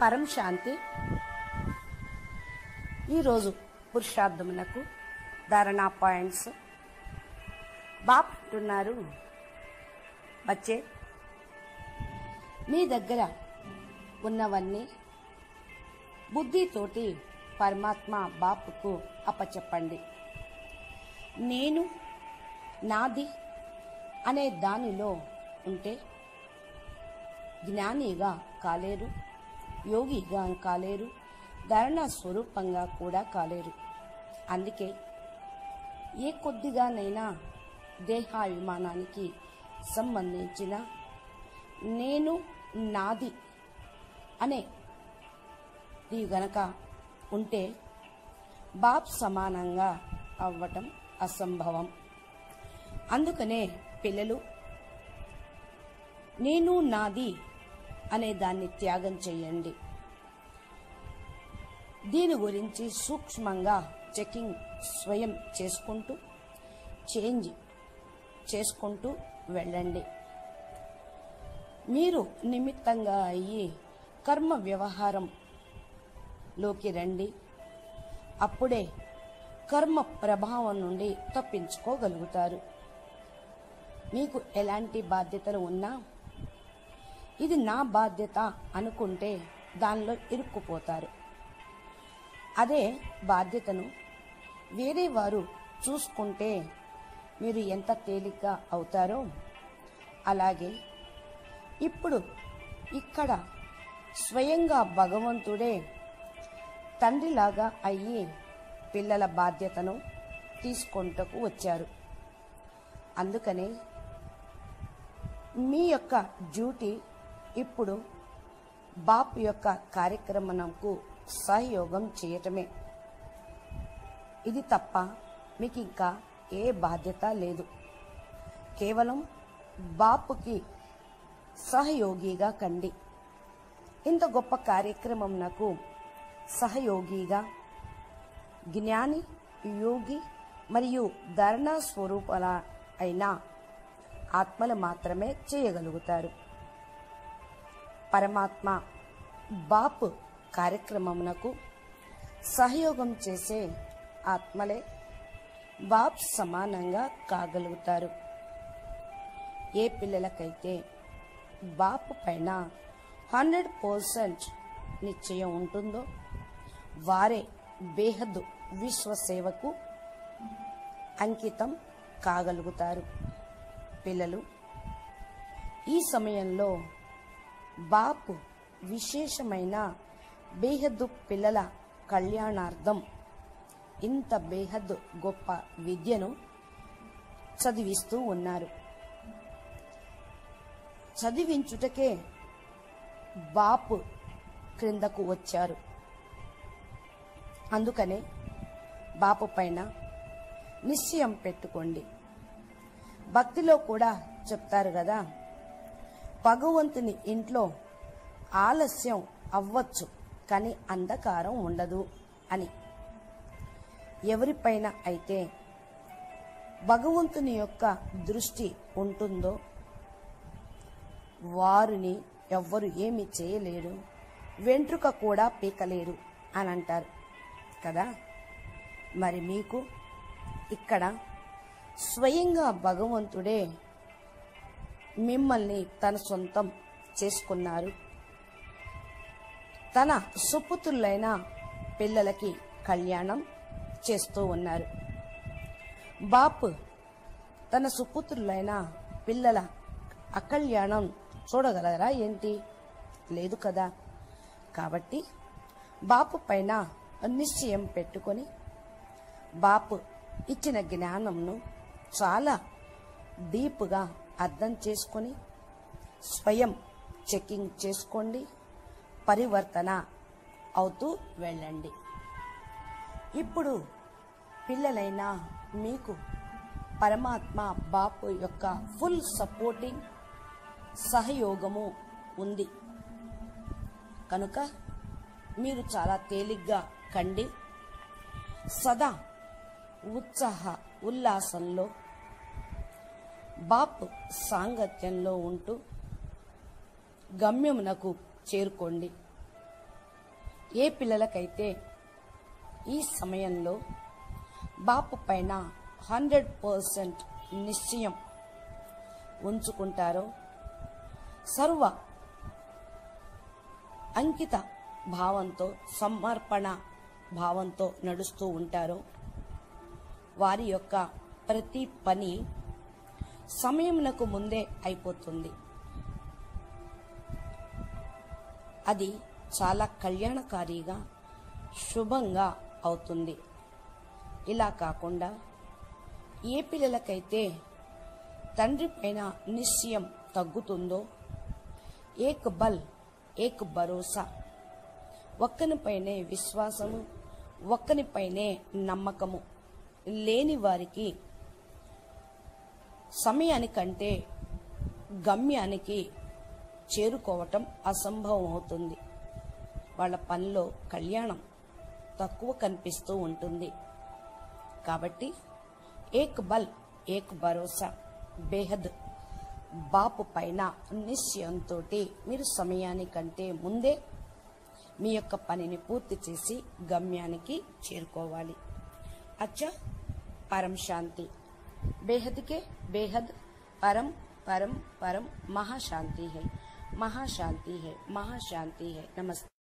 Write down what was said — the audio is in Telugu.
పరం శాంతి ఈరోజు పురుషార్థమునకు ధారణా పాయింట్స్ బాప్ అంటున్నారు బచ్చే మీ దగ్గర ఉన్నవన్నీ బుద్ధితోటి పరమాత్మ బాపుకు అప్పచెప్పండి నేను నాది అనే దానిలో ఉంటే జ్ఞానిగా కాలేరు యోగిగా కాలేరు ధరణ స్వరూపంగా కూడా కాలేరు అందుకే ఏ కొద్దిగానైనా దేహాభిమానానికి సంబంధించిన నేను నాది అనే ఇది గనక ఉంటే బాప్ సమానంగా అవ్వటం అసంభవం అందుకనే పిల్లలు నేను నాది అనే దాన్ని త్యాగం చేయండి దీని గురించి సూక్ష్మంగా చెకింగ్ స్వయం చేసుకుంటూ చేంజ్ చేసుకుంటూ వెళ్ళండి మీరు నిమిత్తంగా అయ్యి కర్మ వ్యవహారంలోకి రండి అప్పుడే కర్మ ప్రభావం నుండి తప్పించుకోగలుగుతారు మీకు ఎలాంటి బాధ్యతలు ఉన్నా ఇది నా బాధ్యత అనుకుంటే దానిలో ఇరుక్కుపోతారు అదే బాధ్యతను వేరే వారు చూసుకుంటే మీరు ఎంత తేలిగ్గా అవుతారో అలాగే ఇప్పుడు ఇక్కడ స్వయంగా భగవంతుడే తండ్రిలాగా అయ్యి పిల్లల బాధ్యతను తీసుకొంటకు వచ్చారు అందుకనే మీ యొక్క డ్యూటీ ఇప్పుడు బాప్ యొక్క కార్యక్రమంకు సహయోగం చేయటమే ఇది తప్ప మీకు ఇంకా ఏ బాధ్యత లేదు కేవలం బాపుకి సహయోగిగా కండి ఇంత గొప్ప కార్యక్రమం నాకు సహయోగిగా జ్ఞాని యోగి మరియు ధర్ణ స్వరూపాల అయిన ఆత్మలు మాత్రమే చేయగలుగుతారు పరమాత్మ బాప్ కార్యక్రమమునకు సహయోగం చేసే ఆత్మలే బాప్ సమానంగా కాగలుగుతారు ఏ పిల్లలకైతే బాప్ పైన హండ్రెడ్ పర్సెంట్ నిశ్చయం ఉంటుందో వారే బేహద్దు విశ్వసేవకు అంకితం కాగలుగుతారు పిల్లలు ఈ సమయంలో బాపు విశేషమైన బేహద్దు పిల్లల కళ్యాణార్థం ఇంత బేహద్దు గొప్ప విద్యను చదివిస్తూ ఉన్నారు చదివించుటకే బాపు క్రిందకు వచ్చారు అందుకనే బాపు పైన నిశ్చయం పెట్టుకోండి భక్తిలో కూడా చెప్తారు కదా భగవంతుని ఇంట్లో ఆలస్యం అవ్వచ్చు కానీ అంధకారం ఉండదు అని ఎవరిపైన అయితే భగవంతుని యొక్క దృష్టి ఉంటుందో వారిని ఎవ్వరు ఏమి చేయలేరు వెంట్రుక కూడా పీకలేరు అని అంటారు కదా మరి మీకు ఇక్కడ స్వయంగా భగవంతుడే మిమ్మల్ని తన సొంతం చేసుకున్నారు తన సుపుత్రులైన పిల్లలకి కళ్యాణం చేస్తూ ఉన్నారు బాపు తన సుపుత్రులైన పిల్లల అకళ్యాణం చూడగలరా ఏంటి లేదు కదా కాబట్టి బాపు పైన నిశ్చయం పెట్టుకొని బాపు ఇచ్చిన జ్ఞానంను చాలా డీప్గా అర్థం చేసుకొని స్వయం చెకింగ్ చేసుకోండి పరివర్తన అవుతూ వెళ్ళండి ఇప్పుడు పిల్లలైన మీకు పరమాత్మ బాపు యొక్క ఫుల్ సపోర్టింగ్ సహయోగము ఉంది కనుక మీరు చాలా తేలిగ్గా కండి సదా ఉత్సాహ ఉల్లాసంలో బాప్ సాంగత్యంలో ఉంటూ గమ్యమునకు చేరుకోండి ఏ పిల్లలకైతే ఈ సమయంలో బాపు పైన హండ్రెడ్ పర్సెంట్ నిశ్చయం ఉంచుకుంటారో సర్వ అంకిత భావంతో సమర్పణ భావంతో నడుస్తూ ఉంటారో వారి యొక్క ప్రతి పని సమయమునకు ముందే అయిపోతుంది అది చాలా కళ్యాణకారిగా శుభంగా అవుతుంది ఇలా కాకుండా ఏ పిల్లలకైతే తండ్రి పైన నిశ్చయం తగ్గుతుందో ఏక్ బల్ ఏక్ భరోసా ఒక్కనిపైనే విశ్వాసము ఒక్కనిపైనే నమ్మకము లేని వారికి సమయానికంటే గమ్యానికి చేరుకోవటం అసంభవం అవుతుంది వాళ్ళ పనిలో కళ్యాణం తక్కువ కనిపిస్తూ ఉంటుంది కాబట్టి ఏక్ బల్ ఏక్ భరోసా బేహద్ బాపు పైన నిశ్చయంతో మీరు సమయానికంటే ముందే మీ యొక్క పనిని పూర్తి చేసి గమ్యానికి చేరుకోవాలి అచ్చా పరం శాంతి బేహద్ కే బేహద్ పరం పరం పరం మహాశాంతి है महाशांति है महाशांति है नमस्ते